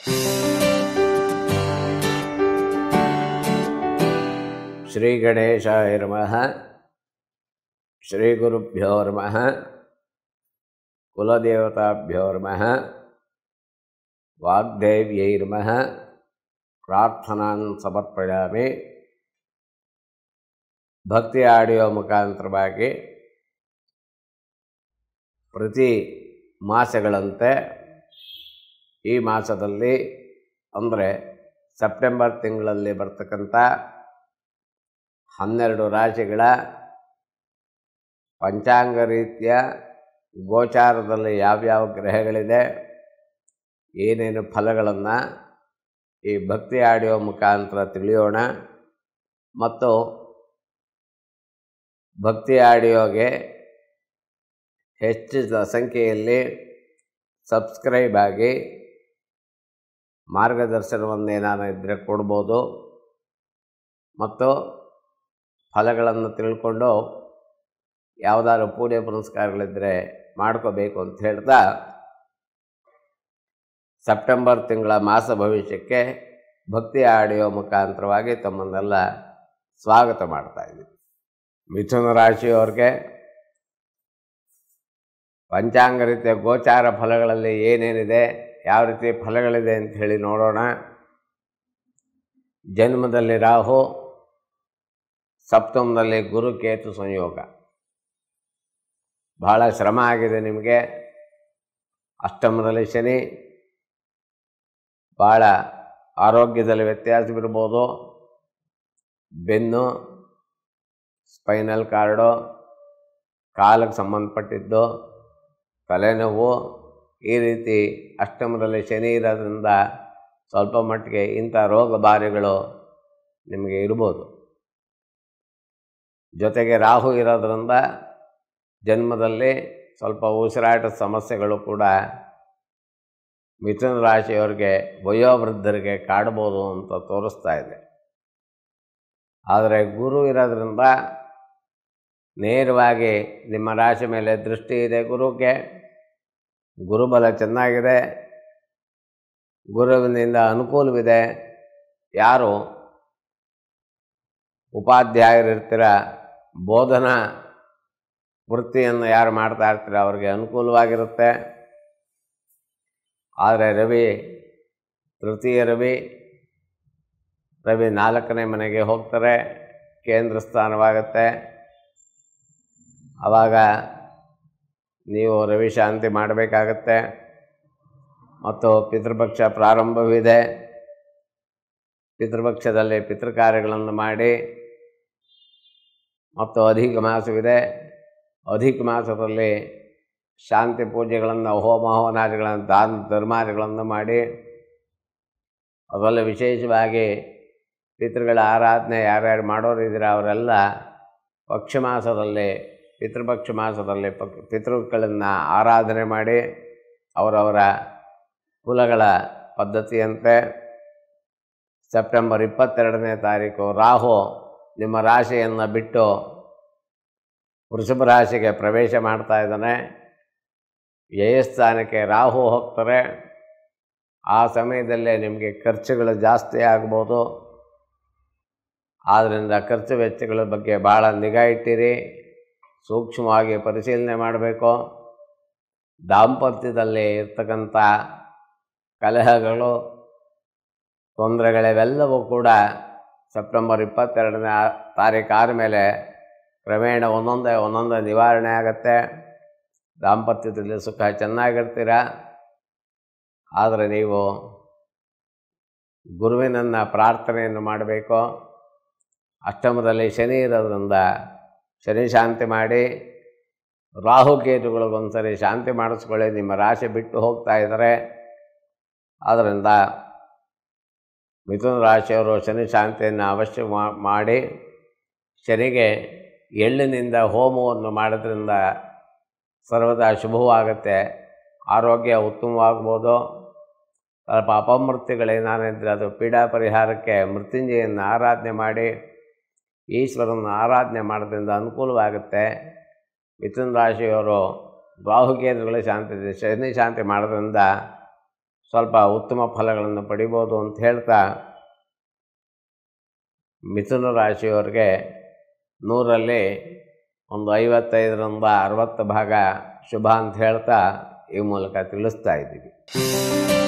ಶ್ರೀ ಗಣೇಶಾಯ ನಮಃ ಶ್ರೀ ಗುರುಭ್ಯೋ ನಮಃ ಕುಲದೇವತಾಭ್ಯೋ ನಮಃ ವಾಗ್ದೇವ್ಯೈ ನಮಃ ಪ್ರಾರ್ಥನಾನ್ ಸಮರ್ಪಯಾಮಿ ಭಕ್ತಿ ಆಡಿಯೋ ಮುಖಾಂತರವಾಗಿ ಪ್ರತಿ ಮಾಸಗಳಂತೆ ಈ ಮಾಸದಲ್ಲಿ ಅಂದರೆ ಸೆಪ್ಟೆಂಬರ್ ತಿಂಗಳಲ್ಲಿ ಬರ್ತಕ್ಕಂಥ ಹನ್ನೆರಡು ರಾಶಿಗಳ ಪಂಚಾಂಗ ರೀತಿಯ ಗೋಚಾರದಲ್ಲಿ ಯಾವ್ಯಾವ ಗ್ರಹಗಳಿದೆ ಏನೇನು ಫಲಗಳನ್ನು ಈ ಭಕ್ತಿ ಆಡಿಯೋ ಮುಖಾಂತರ ತಿಳಿಯೋಣ ಮತ್ತು ಭಕ್ತಿ ಆಡಿಯೋಗೆ ಹೆಚ್ಚಿನ ಸಂಖ್ಯೆಯಲ್ಲಿ ಸಬ್ಸ್ಕ್ರೈಬ್ ಆಗಿ ಮಾರ್ಗದರ್ಶನವನ್ನೇನಾರು ಇದ್ದರೆ ಕೊಡ್ಬೋದು ಮತ್ತು ಫಲಗಳನ್ನು ತಿಳ್ಕೊಂಡು ಯಾವುದಾದ್ರು ಪೂಜೆ ಪುನಸ್ಕಾರಗಳಿದ್ದರೆ ಮಾಡ್ಕೋಬೇಕು ಅಂತ ಹೇಳ್ತಾ ಸೆಪ್ಟೆಂಬರ್ ತಿಂಗಳ ಮಾಸ ಭವಿಷ್ಯಕ್ಕೆ ಭಕ್ತಿ ಆಡಿಯೋ ಮುಖಾಂತರವಾಗಿ ತಮ್ಮನ್ನೆಲ್ಲ ಸ್ವಾಗತ ಮಾಡ್ತಾ ಇದ್ದೀವಿ ಮಿಥುನ ರಾಶಿಯವ್ರಿಗೆ ಪಂಚಾಂಗ ರೀತಿಯ ಗೋಚಾರ ಫಲಗಳಲ್ಲಿ ಏನೇನಿದೆ ಯಾವ ರೀತಿ ಫಲಗಳಿದೆ ಅಂತ ಹೇಳಿ ನೋಡೋಣ ಜನ್ಮದಲ್ಲಿ ರಾಹು ಸಪ್ತಮದಲ್ಲಿ ಗುರು ಕೇತು ಸಂಯೋಗ ಬಹಳ ಶ್ರಮ ಆಗಿದೆ ನಿಮಗೆ ಅಷ್ಟಮದಲ್ಲಿ ಶನಿ ಭಾಳ ಆರೋಗ್ಯದಲ್ಲಿ ವ್ಯತ್ಯಾಸವಿರ್ಬೋದು ಬೆನ್ನು ಸ್ಪೈನಲ್ ಕಾರ್ಡು ಕಾಲಿಗೆ ಸಂಬಂಧಪಟ್ಟಿದ್ದು ತಲೆನೋವು ಈ ರೀತಿ ಅಷ್ಟಮದಲ್ಲಿ ಶನಿ ಇರೋದ್ರಿಂದ ಸ್ವಲ್ಪ ಮಟ್ಟಿಗೆ ಇಂಥ ರೋಗ ಬಾರಿಗಳು ನಿಮಗೆ ಇರ್ಬೋದು ಜೊತೆಗೆ ರಾಹು ಇರೋದ್ರಿಂದ ಜನ್ಮದಲ್ಲಿ ಸ್ವಲ್ಪ ಉಸಿರಾಟದ ಸಮಸ್ಯೆಗಳು ಕೂಡ ಮಿಥುನ ರಾಶಿಯವರಿಗೆ ವಯೋವೃದ್ಧರಿಗೆ ಕಾಡ್ಬೋದು ಅಂತ ತೋರಿಸ್ತಾ ಇದೆ ಆದರೆ ಗುರು ಇರೋದ್ರಿಂದ ನೇರವಾಗಿ ನಿಮ್ಮ ರಾಶಿ ಮೇಲೆ ದೃಷ್ಟಿ ಇದೆ ಗುರುಗೆ ಗುರುಬಲ ಚೆನ್ನಾಗಿದೆ ಗುರುವಿನಿಂದ ಅನುಕೂಲವಿದೆ ಯಾರು ಉಪಾಧ್ಯಾಯರಿರ್ತೀರ ಬೋಧನಾ ವೃತ್ತಿಯನ್ನು ಯಾರು ಮಾಡ್ತಾ ಇರ್ತೀರ ಅವ್ರಿಗೆ ಅನುಕೂಲವಾಗಿರುತ್ತೆ ಆದರೆ ರವಿ ತೃತೀಯ ರವಿ ರವಿ ನಾಲ್ಕನೇ ಮನೆಗೆ ಹೋಗ್ತಾರೆ ಕೇಂದ್ರ ಸ್ಥಾನವಾಗುತ್ತೆ ಆವಾಗ ನೀವು ರವಿ ಶಾಂತಿ ಮಾಡಬೇಕಾಗತ್ತೆ ಮತ್ತು ಪಿತೃಪಕ್ಷ ಪ್ರಾರಂಭವಿದೆ ಪಿತೃಪಕ್ಷದಲ್ಲಿ ಪಿತೃಕಾರ್ಯಗಳನ್ನು ಮಾಡಿ ಮತ್ತು ಅಧಿಕ ಮಾಸವಿದೆ ಅಧಿಕ ಮಾಸದಲ್ಲಿ ಶಾಂತಿ ಪೂಜೆಗಳನ್ನು ಹೋಮ ಹವನಾದಿಗಳನ್ನು ದಾನ ಧರ್ಮಾದಿಗಳನ್ನು ಮಾಡಿ ಅದರಲ್ಲಿ ವಿಶೇಷವಾಗಿ ಪಿತೃಗಳ ಆರಾಧನೆ ಯಾರ್ಯಾರು ಮಾಡೋರಿದ್ದೀರ ಅವರೆಲ್ಲ ಪಕ್ಷ ಮಾಸದಲ್ಲಿ ಪಿತೃಪಕ್ಷ ಮಾಸದಲ್ಲಿ ಪಕ್ ಪಿತೃಗಳನ್ನು ಆರಾಧನೆ ಮಾಡಿ ಅವರವರ ಕುಲಗಳ ಪದ್ಧತಿಯಂತೆ ಸೆಪ್ಟೆಂಬರ್ ಇಪ್ಪತ್ತೆರಡನೇ ತಾರೀಕು ರಾಹು ನಿಮ್ಮ ರಾಶಿಯನ್ನು ಬಿಟ್ಟು ವೃಷಭ ರಾಶಿಗೆ ಪ್ರವೇಶ ಮಾಡ್ತಾ ಇದ್ದಾನೆ ಸ್ಥಾನಕ್ಕೆ ರಾಹು ಹೋಗ್ತಾರೆ ಆ ಸಮಯದಲ್ಲೇ ನಿಮಗೆ ಖರ್ಚುಗಳು ಜಾಸ್ತಿ ಆಗ್ಬೋದು ಆದ್ದರಿಂದ ಖರ್ಚು ವೆಚ್ಚಗಳ ಬಗ್ಗೆ ಭಾಳ ನಿಗಾ ಇಟ್ಟಿರಿ ಸೂಕ್ಷ್ಮವಾಗಿ ಪರಿಶೀಲನೆ ಮಾಡಬೇಕು ದಾಂಪತ್ಯದಲ್ಲಿ ಇರ್ತಕ್ಕಂಥ ಕಲಹಗಳು ತೊಂದರೆಗಳಿವೆಲ್ಲವೂ ಕೂಡ ಸೆಪ್ಟೆಂಬರ್ ಇಪ್ಪತ್ತೆರಡನೇ ತಾರೀಕು ಆದಮೇಲೆ ಕ್ರಮೇಣ ಒಂದೊಂದೇ ಒಂದೊಂದೇ ನಿವಾರಣೆ ಆಗುತ್ತೆ ದಾಂಪತ್ಯದಲ್ಲಿ ಸುಖ ಚೆನ್ನಾಗಿರ್ತೀರ ಆದರೆ ನೀವು ಗುರುವಿನನ್ನು ಪ್ರಾರ್ಥನೆಯನ್ನು ಮಾಡಬೇಕು ಅಷ್ಟಮದಲ್ಲಿ ಶನಿ ಇರೋದ್ರಿಂದ ಶನಿ ಶಾಂತಿ ಮಾಡಿ ರಾಹುಕೇತುಗಳಿಗೊಂದ್ಸರಿ ಶಾಂತಿ ಮಾಡಿಸ್ಕೊಳ್ಳಿ ನಿಮ್ಮ ರಾಶಿ ಬಿಟ್ಟು ಹೋಗ್ತಾ ಇದ್ದಾರೆ ಆದ್ದರಿಂದ ಮಿಥುನ ರಾಶಿಯವರು ಶನಿ ಶಾಂತಿಯನ್ನು ಅವಶ್ಯ ಮಾಡಿ ಶನಿಗೆ ಎಳ್ಳಿನಿಂದ ಹೋಮವನ್ನು ಮಾಡೋದ್ರಿಂದ ಸರ್ವದಾ ಶುಭವಾಗುತ್ತೆ ಆರೋಗ್ಯ ಉತ್ತಮವಾಗ್ಬೋದು ಸ್ವಲ್ಪ ಅಪಮೃತ್ಯುಗಳೇನಾನಿದ್ರೆ ಅದು ಪೀಡಾ ಪರಿಹಾರಕ್ಕೆ ಮೃತ್ಯುಂಜಯನ್ನು ಆರಾಧನೆ ಮಾಡಿ ಈಶ್ವರನ ಆರಾಧನೆ ಮಾಡೋದ್ರಿಂದ ಅನುಕೂಲವಾಗುತ್ತೆ ಮಿಥುನ ರಾಶಿಯವರು ರಾಹುಕೇಂದ್ರಗಳ ಶಾಂತಿ ಶನಿ ಶಾಂತಿ ಮಾಡೋದ್ರಿಂದ ಸ್ವಲ್ಪ ಉತ್ತಮ ಫಲಗಳನ್ನು ಪಡಿಬೋದು ಅಂತ ಹೇಳ್ತಾ ಮಿಥುನ ರಾಶಿಯವರಿಗೆ ನೂರಲ್ಲಿ ಒಂದು ಐವತ್ತೈದರಿಂದ ಅರವತ್ತು ಭಾಗ ಶುಭ ಅಂತ ಹೇಳ್ತಾ ಈ ಮೂಲಕ ತಿಳಿಸ್ತಾ ಇದ್ದೀವಿ